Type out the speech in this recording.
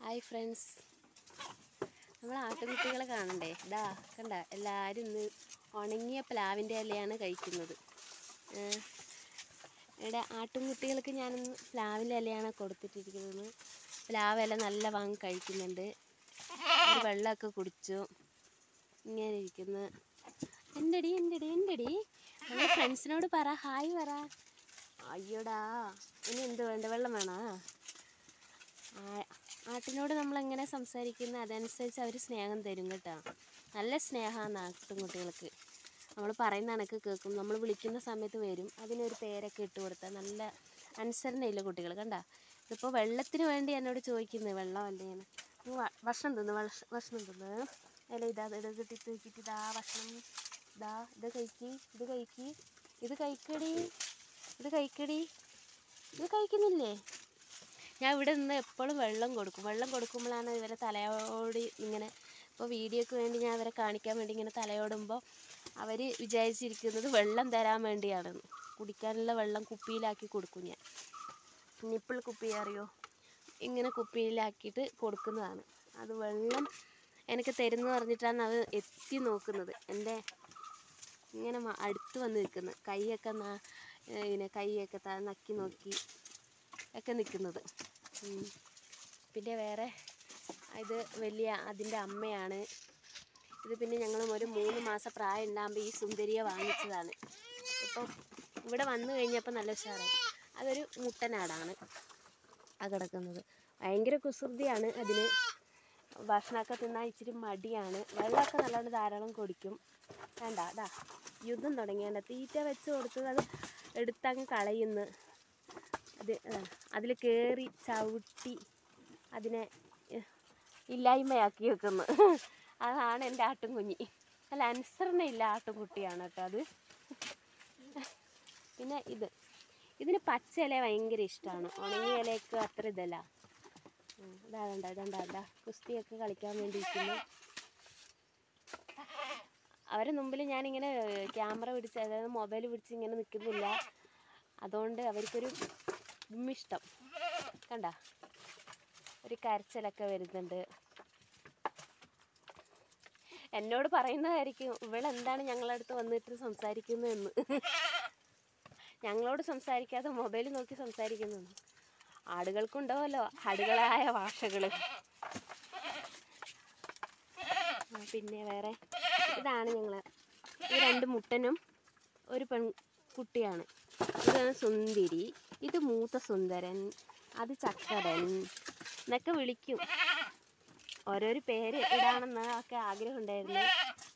Hi friends നമ്മൾ ആട്ടുകുട്ടികളെ കാണണ്ടേ ഇതാ കണ്ട എല്ലാവരും ഇന്ന് ഉണങ്ങിയ പ്ലാവിൻ്റെ ഇലയാണ് കഴിക്കുന്നത് ഏ, ഇവിടെ ആട്ടുംകുട്ടികൾക്ക് ഞാനിന്ന് പ്ലാവിൻ്റെ ഇലയാണ് കൊടുത്തിട്ടിരിക്കുന്നത് പ്ലാവ് ഇല നല്ല വാങ്ങി കഴിക്കുന്നുണ്ട് ഒരു വെള്ളമൊക്കെ കുടിച്ചു ഇങ്ങനെ ഇരിക്കുന്നു എൻ്റെടി എൻ്റെടി എൻ്റെടി നമ്മുടെ ഫ്രണ്ട്സിനോട് പറ ഹായ് പറ അയ്യോടാ ഇനി എന്ത് വേണ്ട വെള്ളം വേണോ ആ- ആട്ടിനോട് നമ്മൾ എങ്ങനെ സംസാരിക്കുന്ന അതനുസരിച്ച് അവർ സ്നേഹം തരും കേട്ടോ നല്ല സ്നേഹമാണ് ആട്ടുംകുട്ടികൾക്ക് നമ്മൾ പറയുന്ന കണക്ക് കേൾക്കും നമ്മൾ വിളിക്കുന്ന സമയത്ത് വരും അതിനൊരു പേരൊക്കെ ഇട്ട് കൊടുത്താൽ നല്ല അനുസരണയില്ല കുട്ടികൾ കണ്ട ഇതിപ്പോൾ വെള്ളത്തിന് വേണ്ടി എന്നോട് ചോദിക്കുന്നത് വെള്ളം അല്ലേന്ന് നീ വ- ഭക്ഷണം തിന്ന് ഭക്ഷ- ഭക്ഷണം തിന്ന് അല്ല ഇതാ ഇത് കിട്ടി തൂക്കിയിട്ട് ഇതാ ഭക്ഷണം ഇതാ ഇത് കഴിക്ക് ഇത് കഴിക്ക് ഇത് കഴിക്കടി ഇത് കഴിക്കടി ഇത് കഴിക്കുന്നില്ലേ ഞാൻ ഇവിടെ നിന്ന് എപ്പോഴും വെള്ളം കൊടുക്കും വെള്ളം കൊടുക്കുമ്പോഴാണ് ഇവരെ തലയോട് ഇങ്ങനെ ഇപ്പോൾ വീഡിയോക്ക് വേണ്ടി ഞാൻ അവരെ കാണിക്കാൻ വേണ്ടി ഇങ്ങനെ തലയോടുമ്പോൾ അവർ വിചാരിച്ചിരിക്കുന്നത് വെള്ളം തരാൻ വേണ്ടിയാണെന്ന് കുടിക്കാനുള്ള വെള്ളം കുപ്പിയിലാക്കി കൊടുക്കും ഞാൻ നിപ്പിൾ കുപ്പി അറിയോ ഇങ്ങനെ കുപ്പിയിലാക്കിയിട്ട് കൊടുക്കുന്നതാണ് അത് വെള്ളം എനിക്ക് തരുന്നു പറഞ്ഞിട്ടാണ് അത് എത്തി നോക്കുന്നത് എൻ്റെ ഇങ്ങനെ മ- അടുത്ത് വന്ന് നിൽക്കുന്നത് കൈയൊക്കെ നാ ഇങ്ങനെ കൈയൊക്കെ ത നക്കി നോക്കി ഒക്കെ നിൽക്കുന്നത് ഉം. പിന്നെ വേറെ ഇത് വലിയ അതിൻ്റെ അമ്മയാണ് ഇത് പിന്നെ ഞങ്ങൾ ഒരു മൂന്ന് മാസം പ്രായം ഉണ്ടാകുമ്പോൾ ഈ സുന്ദരിയെ വാങ്ങിച്ചതാണ് ഇപ്പം ഇവിടെ വന്നു കഴിഞ്ഞപ്പോൾ നല്ല ഉഷാറായി അതൊരു മുട്ടനാടാണ് ആ കിടക്കുന്നത് ഭയങ്കര കുസൃതിയാണ് അതിന് ഭക്ഷണമൊക്കെ തിന്നാൻ ഇച്ചിരി മടിയാണ് വെള്ളമൊക്കെ നല്ലോണം ധാരാളം കുടിക്കും വേണ്ട അതാ യുദ്ധം തുടങ്ങിയാണ്ട തീറ്റ വെച്ച് കൊടുത്തത് അത് എടുത്തങ്ങ് കളയുന്നു അത് അതിൽ കയറി ചവിട്ടി അതിനെ ഏഹ്, ഇല്ലായ്മയാക്കി വെക്കുന്നു അതാണ് എൻ്റെ ആട്ടുംകുഞ്ഞി അല്ല അനുസരണയില്ല ആട്ടുംകുട്ടിയാണ് കേട്ടോ അത് പിന്നെ ഇത് ഇതിന് പച്ച ഇല ഭയങ്കര ഇഷ്ടമാണ് ഉണങ്ങിയ ഇലയ്ക്ക് അത്ര ഇതല്ല ഉം, ഇതാ കണ്ട ഇതുണ്ട ഇതാ കുസ്തിയൊക്കെ കളിക്കാൻ വേണ്ടി ഇരിക്കുന്നു അവരെ മുമ്പിൽ ഞാനിങ്ങനെ ക്യാമറ പിടിച്ച് അതായത് മൊബൈൽ പിടിച്ച് ഇങ്ങനെ നിൽക്കുന്നില്ല അതുകൊണ്ട് അവർക്കൊരു ഇഷ്ടം കണ്ട ഒരു കരച്ചിലൊക്കെ വരുന്നുണ്ട് എന്നോട് പറയുന്നതായിരിക്കും ഇവളെന്താണ് ഞങ്ങളുടെ അടുത്ത് വന്നിട്ട് സംസാരിക്കുന്നതെന്ന് ഞങ്ങളോട് സംസാരിക്കാതെ മൊബൈൽ നോക്കി സംസാരിക്കുന്നു ആടുകൾക്കുണ്ടാവല്ലോ ആടുകളായ ഭാഷകൾ പിന്നെ വേറെ ഇതാണ് ഞങ്ങൾ ഈ രണ്ട് മുട്ടനും ഒരു പെൺകുട്ടിയാണ് ഇതാണ് സുന്ദരി ഇത് മൂത്ത സുന്ദരൻ അത് ചക്കരൻ എന്നൊക്കെ വിളിക്കും ഓരോരോ പേര് ഇടാണെന്ന് ഒക്കെ ആഗ്രഹം ഉണ്ടായിരുന്നു